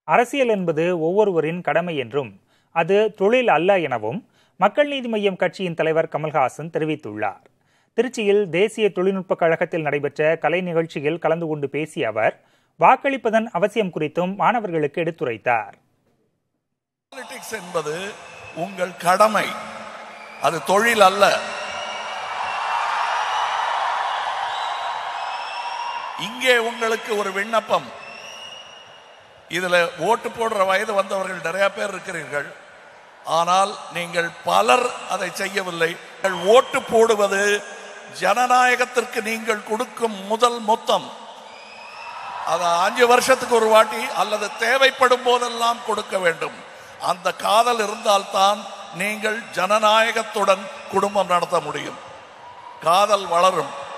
அரசியல் என்பது ஒவ்வொருவரின் கடமை என்றும் அது தொழில் அல்ல எனவும் மக்கள் நீதி மய்யம் கட்சியின் தலைவர் கமல்ஹாசன் தெரிவித்துள்ளார் திருச்சியில் தேசிய தொழில்நுட்ப கழகத்தில் நடைபெற்ற கலை நிகழ்ச்சியில் கலந்து கொண்டு பேசிய அவர் வாக்களிப்பதன் அவசியம் குறித்தும் மாணவர்களுக்கு எடுத்துரைத்தார் பாலிடிக்ஸ் என்பது உங்கள் கடமை அது தொழில் அல்ல இங்கே உங்களுக்கு ஒரு விண்ணப்பம் இதுல ஓட்டு போடுற வயது வந்தவர்கள் நிறைய பேர் இருக்கிறீர்கள் ஆனால் நீங்கள் பலர் அதை செய்யவில்லை நீங்கள் ஓட்டு போடுவது ஜனநாயகத்திற்கு நீங்கள் கொடுக்கும் முதல் மொத்தம் அது அஞ்சு வருஷத்துக்கு ஒரு வாட்டி அல்லது தேவைப்படும் போதெல்லாம் கொடுக்க வேண்டும் அந்த காதல் இருந்தால்தான் நீங்கள் ஜனநாயகத்துடன் குடும்பம் நடத்த முடியும் காதல் வளரும்